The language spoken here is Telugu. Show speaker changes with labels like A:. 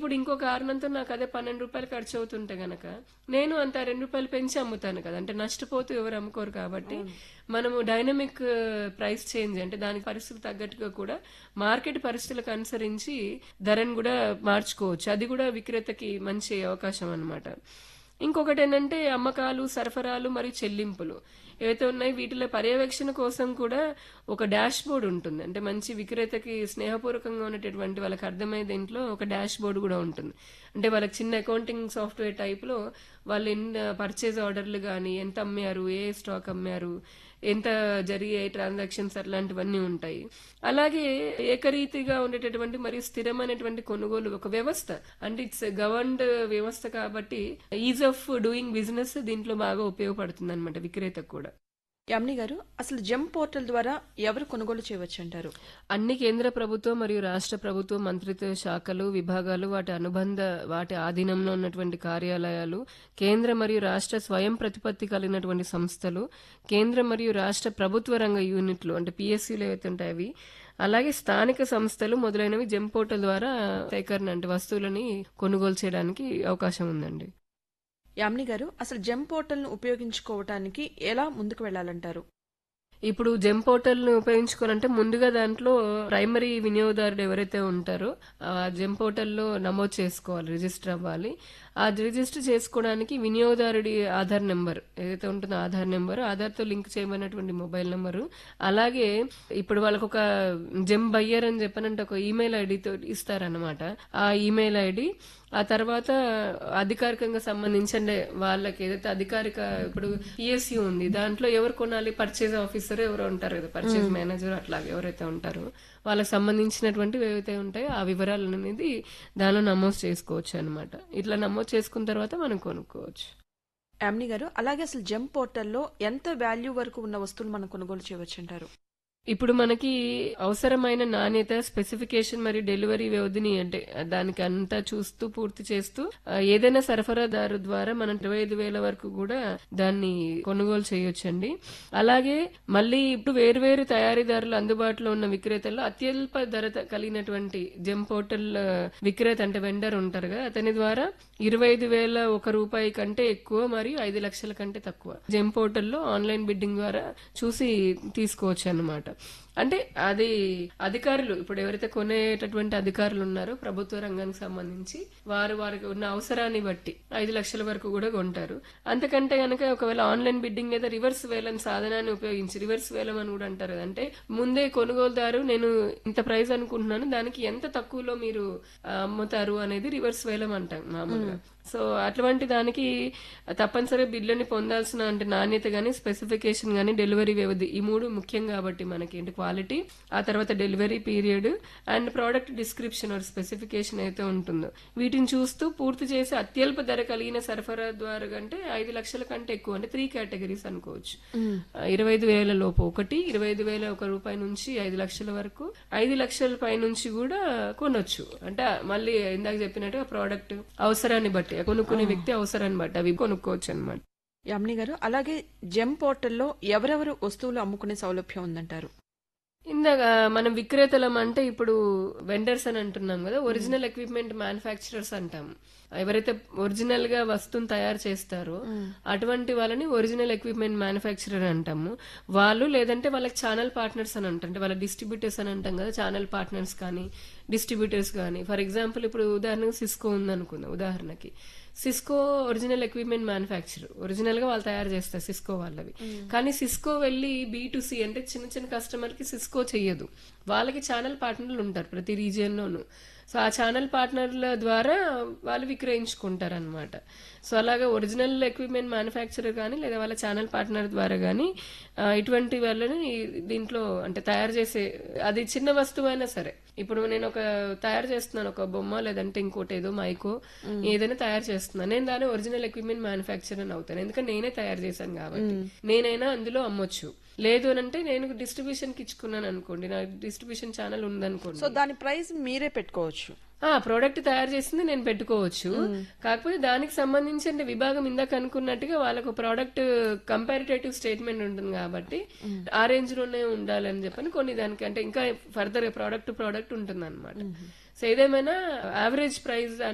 A: ఇప్పుడు ఇంకో కారణంతో నాకు అదే పన్నెండు రూపాయలు ఖర్చు అవుతుంటే గనక నేను అంత రెండు రూపాయలు పెంచి అమ్ముతాను కదా అంటే నష్టపోతూ ఎవరు అమ్ముకోరు కాబట్టి మనము డైనమిక్ ప్రైస్ చేంజ్ అంటే దానికి పరిస్థితులు తగ్గట్టుగా కూడా మార్కెట్ పరిస్థితులకు అనుసరించి ధరను కూడా మార్చుకోవచ్చు అది కూడా విక్రేతకి మంచి అవకాశం అన్నమాట ఇంకొకటి ఏంటంటే అమ్మకాలు సరఫరాలు మరియు చెల్లింపులు ఏవైతే ఉన్నాయి వీటిలో పర్యవేక్షణ కోసం కూడా ఒక డాష్ బోర్డ్ ఉంటుంది అంటే మంచి విక్రేతకి స్నేహపూర్వకంగా ఉన్నటువంటి వాళ్ళకి అర్థమయ్యే దీంట్లో ఒక డాష్ బోర్డు కూడా ఉంటుంది అంటే వాళ్ళకి చిన్న అకౌంటింగ్ సాఫ్ట్వేర్ టైప్లో వాళ్ళు ఎన్ని పర్చేజ్ ఆర్డర్లు కానీ ఎంత అమ్మారు ఏ స్టాక్ అమ్మారు ఎంత జరిగే ట్రాన్సాక్షన్స్ అట్లాంటివన్నీ ఉంటాయి అలాగే ఏకరీతిగా ఉండేటటువంటి మరియు స్థిరమైనటువంటి కొనుగోలు ఒక వ్యవస్థ అంటే ఇట్స్ గవర్న్డ్ వ్యవస్థ కాబట్టి ఈజ్ ఆఫ్ డూయింగ్ బిజినెస్ దీంట్లో బాగా ఉపయోగపడుతుంది అనమాట విక్రేతకు కూడా
B: యామిని గారు అసలు జెమ్ పోర్టల్ ద్వారా ఎవరు కొనుగోలు చేయవచ్చు అంటారు
A: అన్ని కేంద్ర ప్రభుత్వం మరియు రాష్ట్ర ప్రభుత్వ మంత్రిత్వ శాఖలు విభాగాలు వాటి అనుబంధ వాటి ఆధీనంలో ఉన్నటువంటి కార్యాలయాలు కేంద్ర మరియు రాష్ట్ర స్వయం ప్రతిపత్తి కలిగినటువంటి సంస్థలు కేంద్ర మరియు రాష్ట్ర ప్రభుత్వ రంగ యూనిట్లు అంటే పిఎస్సీలు ఏవైతే ఉంటాయి అవి అలాగే స్థానిక సంస్థలు మొదలైనవి జెమ్ పోర్టల్ ద్వారా సేకరణ అంటే వస్తువులని కొనుగోలు చేయడానికి అవకాశం ఉందండి
B: యామిని గారు అసలు జెమ్ పోర్టల్ను ఉపయోగించుకోవటానికి ఎలా ముందుకు వెళ్ళాలంటారు
A: ఇప్పుడు జెమ్ పోర్టల్ ని ఉపయోగించుకోవాలంటే ముందుగా దాంట్లో ప్రైమరీ వినియోగదారుడు ఎవరైతే ఉంటారో ఆ జెమ్ పోర్టల్లో నమోదు చేసుకోవాలి రిజిస్టర్ అవ్వాలి ఆ రిజిస్టర్ చేసుకోవడానికి వినియోగదారుడి ఆధార్ నెంబర్ ఏదైతే ఉంటుందో ఆధార్ నెంబర్ ఆధార్తో లింక్ చేయబడినటువంటి మొబైల్ నెంబరు అలాగే ఇప్పుడు వాళ్ళకు ఒక జెమ్ బయ్యర్ అని చెప్పనంటే ఒక ఈమెయిల్ ఐడితో ఇస్తారనమాట ఆ ఈమెయిల్ ఐడి ఆ తర్వాత అధికారికంగా సంబంధించి అంటే వాళ్ళకి ఏదైతే అధికారిక ఇప్పుడు ఈఎస్యూ ఉంది దాంట్లో ఎవరు కొనాలి పర్చేజ్ ఆఫీసర్ ఎవరు ఉంటారు కదా పర్చేజ్ మేనేజర్ అట్లాగే ఎవరైతే ఉంటారో వాళ్ళకి సంబంధించినటువంటివి ఏవైతే ఉంటాయో ఆ వివరాలు అనేది దానిలో నమోదు చేసుకోవచ్చు అనమాట ఇట్లా నమోదు చేసుకున్న తర్వాత మనం కొనుక్కోవచ్చు
B: యామిని గారు అలాగే అసలు జెమ్ పోర్టల్లో ఎంత వాల్యూ వరకు ఉన్న వస్తువులు మనం కొనుగోలు చేయవచ్చు అంటారు
A: ఇప్పుడు మనకి అవసరమైన నాణ్యత స్పెసిఫికేషన్ మరియు డెలివరీ వ్యవధిని అంటే దానికి అంతా చూస్తూ పూర్తి చేస్తూ ఆ, ఏదైనా సరఫరాదారు ద్వారా మనం ఇరవై ఐదు వేల వరకు కూడా దాన్ని కొనుగోలు చేయొచ్చండి అలాగే మళ్ళీ ఇప్పుడు వేరువేరు తయారీదారులు అందుబాటులో ఉన్న విక్రేతల్లో అత్యల్ప ధర త- కలిగినటువంటి జెమ్ పోర్టల్ ఆ, విక్రేత అంటే వెండర్ ఉంటారు కదా అతని ద్వారా ఇరవై ఐదు వేల ఒక రూపాయి కంటే ఎక్కువ మరియు ఐదు లక్షల కంటే తక్కువ జెమ్ పోర్టల్లో ఆన్లైన్ బిడ్డింగ్ ద్వారా చూసి తీసుకోవచ్చు అన్నమాట అంటే అది అధికారులు ఇప్పుడు ఎవరైతే కొనేటటువంటి అధికారులు ఉన్నారో ప్రభుత్వ రంగానికి సంబంధించి వారు వారికి ఉన్న అవసరాన్ని బట్టి ఐదు లక్షల వరకు కూడా కొంటారు అంతకంటే గనక ఒకవేళ ఆన్లైన్ బిడ్డింగ్ లేదా రివర్స్ వేలం సాధనాన్ని ఉపయోగించి రివర్స్ వేలం అని కూడా అంటారు కదా. అంటే ముందే కొనుగోలుదారు నేను ఇంత ప్రైస్ అనుకుంటున్నాను దానికి ఎంత తక్కువలో మీరు ఆ, అమ్ముతారు అనేది రివర్స్ వేలం అంటాం మామూలుగా సో అటువంటి దానికి తప్పనిసరిగా బిల్లుని పొందాల్సిన అంటే నాణ్యత గానీ స్పెసిఫికేషన్ గానీ డెలివరీ వ్యవధి ఈ మూడు ముఖ్యం కాబట్టి మనకి ఏంటి క్వాలిటీ ఆ తర్వాత delivery period and product description or specification అయితే ఉంటుందో వీటిని చూస్తూ పూర్తి చేసి అత్యల్ప ధర కలిగిన సరఫరా ద్వారా కంటే ఐదు లక్షల కంటే ఎక్కువ అంటే త్రీ కేటగిరీస్ అనుకోవచ్చు ఆ, ఇరవై ఐదు వేల లోపు ఒకటి ఇరవై ఐదు వేల ఒక రూపాయి నుంచి ఐదు లక్షల వరకు ఐదు లక్షల పై నుంచి కూడా కొనొచ్చు అంటే మళ్ళీ ఇందాక చెప్పినట్టుగా ప్రోడక్ట్ అవసరాన్ని బట్టి కొనుక్కునే వ్యక్తి అవసరాన్ని బట్టి అవి కొనుక్కోవచ్చు అనమాట
B: యామిని గారు అలాగే జెమ్ పోర్టల్లో ఎవరెవరు వస్తువులు అమ్ముకునే సౌలభ్యం ఉందంటారు
A: ఇందాక మనం విక్రేతలం అంటే ఇప్పుడు వెండర్స్ అని అంటున్నాం కదా ఒరిజినల్ ఎక్విప్మెంట్ మ్యానుఫ్యాక్చరర్స్ అంటాం ఎవరైతే ఒరిజినల్ గా వస్తువుని తయారు చేస్తారో అటువంటి వాళ్ళని ఒరిజినల్ ఎక్విప్మెంట్ మ్యానుఫ్యాక్చరర్ అంటాము వాళ్ళు లేదంటే వాళ్ళకి ఛానల్ పార్ట్నర్స్ అని అంటాం అంటే వాళ్ళ డిస్ట్రిబ్యూటర్స్ అని అంటాం కదా ఛానల్ పార్ట్నర్స్ కానీ డిస్ట్రిబ్యూటర్స్ కానీ ఫర్ ఎగ్జాంపుల్ ఇప్పుడు ఉదాహరణకు సిస్కో ఉందనుకుందాం ఉదాహరణకి Cisco original equipment manufacture original గా వాళ్ళు తయారు చేస్తారు సిస్కో వాళ్ళవి కానీ సిస్కో వెళ్ళి బీ టు సి అంటే చిన్న చిన్న కస్టమర్ కి సిస్కో చెయ్యదు వాళ్ళకి ఛానల్ పార్ట్నర్లు ఉంటారు ప్రతి రీజియన్ లోను సో ఆ ఛానల్ పార్ట్నర్ల ద్వారా వాళ్ళు విక్రయించుకుంటారు అనమాట సో అలాగా ఒరిజినల్ ఎక్విప్మెంట్ మ్యానుఫ్యాక్చరర్ కానీ లేదా వాళ్ళ ఛానల్ పార్ట్నర్ ద్వారా కానీ ఇటువంటి వాళ్ళని దీంట్లో అంటే తయారు చేసే అది చిన్న వస్తువు అయినా సరే ఇప్పుడు నేను ఒక తయారు చేస్తున్నాను ఒక బొమ్మ లేదంటే ఇంకోటి ఏదో మైకో ఏదైనా తయారు చేస్తున్నాను నేను దాని ఒరిజినల్ ఎక్విప్మెంట్ మ్యానుఫ్యాక్చర్ అని అవుతాను ఎందుకంటే నేనే తయారు చేశాను కాబట్టి నేనైనా అందులో అమ్మొచ్చు లేదు అని అంటే నేను డిస్ట్రిబ్యూషన్ కి ఇచ్చుకున్నాను అనుకోండి నా డిస్ట్రిబ్యూషన్ ఛానల్ ఉందనుకోండి
B: సో దాని ప్రైస్ మీరే పెట్టుకోవచ్చు
A: ఆ ప్రోడక్ట్ తయారు చేసింది నేను పెట్టుకోవచ్చు కాకపోతే దానికి సంబంధించి అంటే విభాగం ఇందాక అనుకున్నట్టుగా వాళ్ళకు ప్రోడక్ట్ కంపారిటేటివ్ స్టేట్మెంట్ ఉంటుంది కాబట్టి ఆ రేంజ్ లోనే ఉండాలని చెప్పని కొన్ని దానికి అంటే ఇంకా ఫర్దర్ ప్రోడక్ట్ ప్రోడక్ట్ ఉంటుంది అనమాట సో ఏదేమైనా యావరేజ్ ప్రైస్